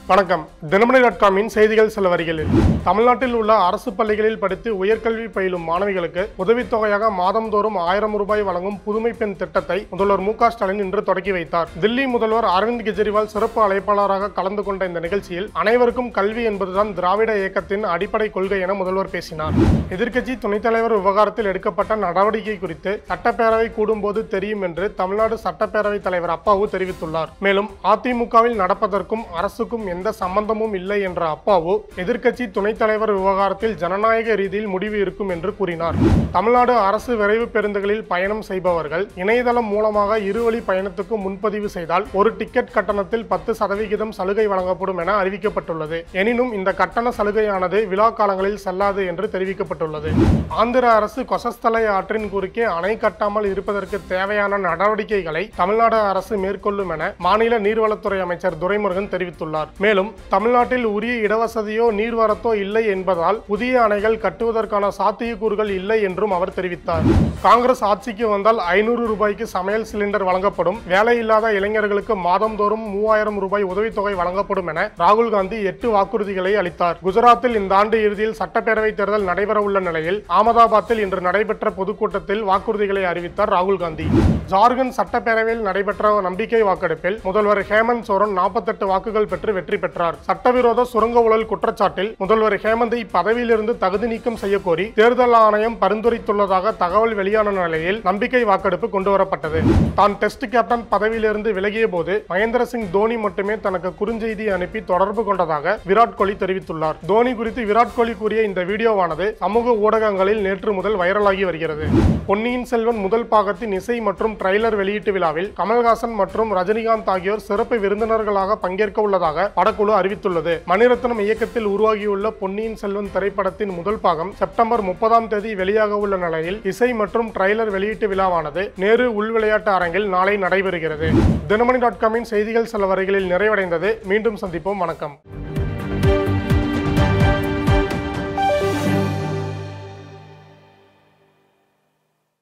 வணக்கம் தினமணி டாட் காமின் செய்திகள் சில வரிகளில் தமிழ்நாட்டில் உள்ள அரசு பள்ளிகளில் படித்து உயர்கல்வி பயிலும் மாணவிகளுக்கு உதவித்தொகையாக மாதந்தோறும் ஆயிரம் ரூபாய் வழங்கும் புதுமை பெண் திட்டத்தை முதல்வர் மு க ஸ்டாலின் இன்று தொடங்கி வைத்தார் தில்லி முதல்வர் அரவிந்த் கெஜ்ரிவால் சிறப்பு அழைப்பாளராக கலந்து கொண்ட இந்த நிகழ்ச்சியில் அனைவருக்கும் கல்வி என்பதுதான் திராவிட இயக்கத்தின் அடிப்படை கொள்கை என முதல்வர் பேசினார் எதிர்க்கட்சி துணைத் தலைவர் விவகாரத்தில் எடுக்கப்பட்ட நடவடிக்கை குறித்து சட்டப்பேரவை கூடும்போது தெரியும் என்று தமிழ்நாடு சட்டப்பேரவைத் தலைவர் அப்பாவு தெரிவித்துள்ளார் மேலும் அதிமுகவில் நடப்பதற்கும் அரசுக்கும் எந்த சம்பந்தமும் இல்லை என்ற அப்பாவு எதிர்க்கட்சி துணைத் தலைவர் விவகாரத்தில் ஜனநாயக ரீதியில் முடிவு இருக்கும் என்று கூறினார் தமிழ்நாடு அரசு விரைவு பேருந்துகளில் பயணம் செய்பவர்கள் இணையதளம் மூலமாக இருவழி பயணத்துக்கு முன்பதிவு செய்தால் ஒரு டிக்கெட் கட்டணத்தில் பத்து சதவிகிதம் சலுகை வழங்கப்படும் என அறிவிக்கப்பட்டுள்ளது எனினும் இந்த கட்டண சலுகையானது விழா காலங்களில் செல்லாது என்று தெரிவிக்கப்பட்டுள்ளது ஆந்திர அரசு கொசஸ்தலை ஆற்றின் குறுக்கே அணை கட்டாமல் இருப்பதற்கு தேவையான நடவடிக்கைகளை தமிழ்நாடு அரசு மேற்கொள்ளும் என மாநில நீர்வளத்துறை அமைச்சர் துரைமுருகன் தெரிவித்துள்ளார் மேலும் தமிழ்நாட்டில் உரிய இடவசதியோ நீர்வரத்தோ இல்லை என்பதால் புதிய அணைகள் கட்டுவதற்கான சாத்தியக்கூறுகள் இல்லை என்றும் அவர் தெரிவித்தார் காங்கிரஸ் ஆட்சிக்கு வந்தால் ஐநூறு ரூபாய்க்கு சமையல் சிலிண்டர் வழங்கப்படும் வேலையில்லாத இளைஞர்களுக்கு மாதந்தோறும் மூவாயிரம் ரூபாய் உதவித்தொகை வழங்கப்படும் என ராகுல் காந்தி எட்டு வாக்குறுதிகளை அளித்தார் குஜராத்தில் இந்த ஆண்டு இறுதியில் சட்டப்பேரவை தேர்தல் நடைபெற உள்ள நிலையில் அகமதாபாத்தில் இன்று நடைபெற்ற பொதுக்கூட்டத்தில் வாக்குறுதிகளை அறிவித்தார் ராகுல் காந்தி ஜார்க்கண்ட் சட்டப்பேரவையில் நடைபெற்ற நம்பிக்கை வாக்கெடுப்பில் முதல்வர் ஹேமந்த் சோரன் நாற்பத்தெட்டு வாக்குகள் பெற்று வெற்றி பெற்றார் சட்டவிரோத சுரங்க ஊழல் குற்றச்சாட்டில் முதல்வர் ஹேமந்தை பதவியிலிருந்து தகுதி நீக்கம் செய்யக்கோரி தேர்தல் ஆணையம் பரிந்துரைத்துள்ளதாக தகவல் வெளியான நிலையில் நம்பிக்கை வாக்கெடுப்பு கொண்டுவரப்பட்டது தான் டெஸ்ட் கேப்டன் பதவியிலிருந்து விலகிய போது மகேந்திர சிங் தோனி மட்டுமே தனக்கு குறுஞ்செய்தி அனுப்பி தொடர்பு கொண்டதாக விராட் கோலி தெரிவித்துள்ளார் தோனி குறித்து விராட் கோலி கூறிய இந்த வீடியோவானது சமூக ஊடகங்களில் நேற்று முதல் வைரலாகி வருகிறது பொன்னியின் செல்வன் முதல் பாகத்தின் இசை மற்றும் ட்ரைலர் வெளியீட்டு விழாவில் கமல்ஹாசன் மற்றும் ரஜினிகாந்த் ஆகியோர் சிறப்பு விருந்தினர்களாக பங்கேற்க உள்ளதாக படக்குழு அறிவித்துள்ளது மணிரத்னம் இயக்கத்தில் உருவாகியுள்ள பொன்னியின் செல்வன் திரைப்படத்தின் முதல் பாகம் செப்டம்பர் முப்பதாம் தேதி வெளியாக உள்ள நிலையில் இசை மற்றும் ட்ரைலர் வெளியீட்டு விழாவானது நேரு உள் விளையாட்டு அரங்கில் நாளை நடைபெறுகிறது தினமணி டாட் காமின் செய்திகள் சில வரிகளில் நிறைவடைந்தது மீண்டும் சந்திப்போம் வணக்கம்